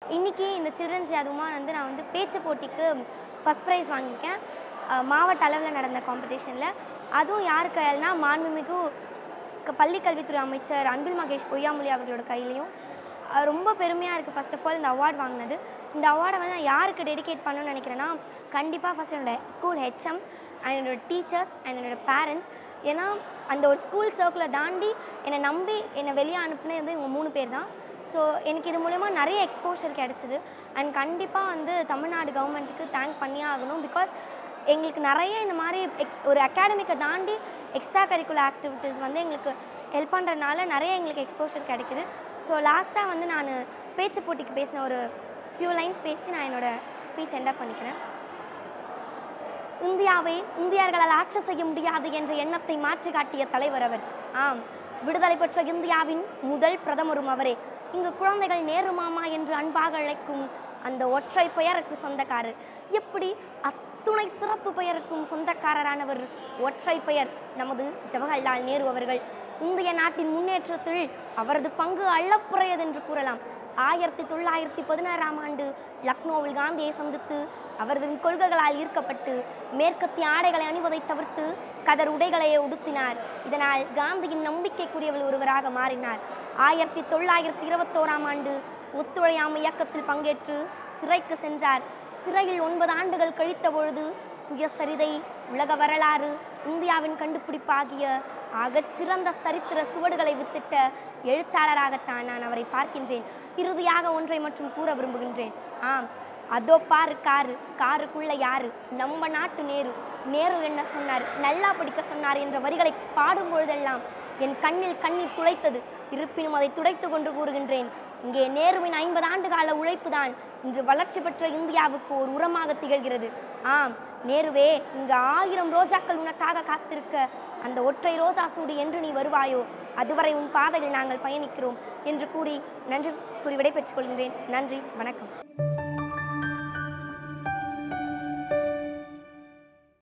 இன்னைக்கு இந்த children's day அதுவுமா வந்து நான் வந்து பேச்சு போட்டிக்கு ஃபஸ்ட் ப்ரைஸ் வாங்கியிருக்கேன் அஹ் மாவட்ட அளவில் நடந்த காம்படிஷனில் அதுவும் யார் கையால்னா மாண்புமிகு க- பள்ளி கல்வித்துறை அமைச்சர் அன்பில் மகேஷ் பொய்யாமொழி அவர்களோட கையிலையும் அஹ் ரொம்ப பெருமையாக இருக்குது ஃபர்ஸ்ட் ஆஃப் ஆல் இந்த அவார்ட் வாங்கினது இந்த அவார்டை வந்து நான் யாருக்கு டெடிகேட் பண்ணணும்னு நினைக்கிறேன்னா கண்டிப்பாக ஃபஸ்ட் என்னோட ஸ்கூல் ஹெச்எம் அண்ட் என்னோட டீச்சர்ஸ் அண்ட் என்னோட பேரண்ட்ஸ் ஏன்னா அந்த ஒரு ஸ்கூல் சர்க்கிளை தாண்டி என்னை நம்பி என்னை வெளியே அனுப்புனது வந்து இவங்க மூணு பேர் தான் ஸோ எனக்கு இது மூலயமா நிறைய எக்ஸ்போஷர் கிடச்சிது அண்ட் கண்டிப்பாக வந்து தமிழ்நாடு கவர்மெண்ட்டுக்கு தேங்க் பண்ணியே ஆகணும் பிகாஸ் எங்களுக்கு நிறைய இந்த மாதிரி எக்- ஒரு அகாடமிக்கை தாண்டி எக்ஸ்ட்ரா கரிக்குலர் ஆக்டிவிட்டீஸ் வந்து எங்களுக்கு ஹெல்ப் பண்ணுறதுனால நிறைய எங்களுக்கு எக்ஸ்போஷர் கிடைக்குது ஸோ லாஸ்ட்டாக வந்து நான் பேச்சு போட்டிக்கு பேசின ஒரு ஃபியூ லைன்ஸ் பேசி நான் என்னோட ஸ்பீச் என்டப் பண்ணிக்கிறேன் இந்தியாவை இந்தியர்களால் ஆட்சி செய்ய முடியாது என்ற எண்ணத்தை மாற்றி காட்டிய தலைவர் அவர் ஆம் விடுதலை பெற்ற இந்தியாவின் முதல் பிரதமரும் அவரே இங்கு குழந்தைகள் நேரு மாமா என்று அன்பாக அழைக்கும் அந்த ஒற்றை பெயருக்கு சொந்தக்காரர் எப்படி அத்துணை சிறப்பு பெயருக்கும் சொந்தக்காரரானவர் ஒற்றை பெயர் நமது ஜவஹர்லால் நேரு அவர்கள் இந்திய நாட்டின் முன்னேற்றத்தில் அவரது பங்கு அளப்புறையது என்று கூறலாம் ஆயிரத்தி தொள்ளாயிரத்தி பதினாறாம் ஆண்டு லக்னோவில் காந்தியை சந்தித்து அவரது கொள்கைகளால் ஈர்க்கப்பட்டு மேற்கத்திய ஆடைகளை அணிவதை தவிர்த்து கதர் உடைகளையே உடுத்தினார் இதனால் காந்தியின் நம்பிக்கைக்குரியவர் ஒருவராக மாறினார் ஆயிரத்தி தொள்ளாயிரத்தி இருபத்தோராம் ஆண்டு ஒத்துழையாமை இயக்கத்தில் பங்கேற்று சிறைக்கு சென்றார் சிறையில் ஒன்பது ஆண்டுகள் கழித்த பொழுது சுயசரிதை உலக வரலாறு இந்தியாவின் கண்டுபிடிப்பாகிய ஆகச்சிறந்த சரித்திர சுவடுகளை வித்திட்ட எழுத்தாளராகத்தான் நான் அவரை பார்க்கின்றேன் இறுதியாக ஒன்றை மட்டும் கூற விரும்புகின்றேன் ஆம் அதோ பாரு காரு காருக்குள்ள யாரு நம்ம நாட்டு நேரு நேரு என்ன சொன்னார் நல்லா படிக்க சொன்னார் என்ற வரிகளை பாடும் பொழுதெல்லாம் என் கண்ணில் கண்ணீர் துளைத்தது இருப்பினும் அதை துடைத்து கொண்டு கூறுகின்றேன் இங்கே நேருவின் ஐம்பது ஆண்டு கால உழைப்புதான் இன்று வளர்ச்சி பெற்ற இந்தியாவுக்கு ஒரு உரமாக திகழ்கிறது ஆம் நேருவே இங்கு ஆயிரம் ரோஜாக்கள் உனக்காக காத்திருக்க அந்த ஒற்றை ரோஜா சூடு என்று நீ வருவாயோ அதுவரை உன் பாதையில் நாங்கள் பயணிக்கிறோம் என்று கூறி நன்றி கூறி விடைபெற்றுக் கொள்கின்றேன் நன்றி வணக்கம்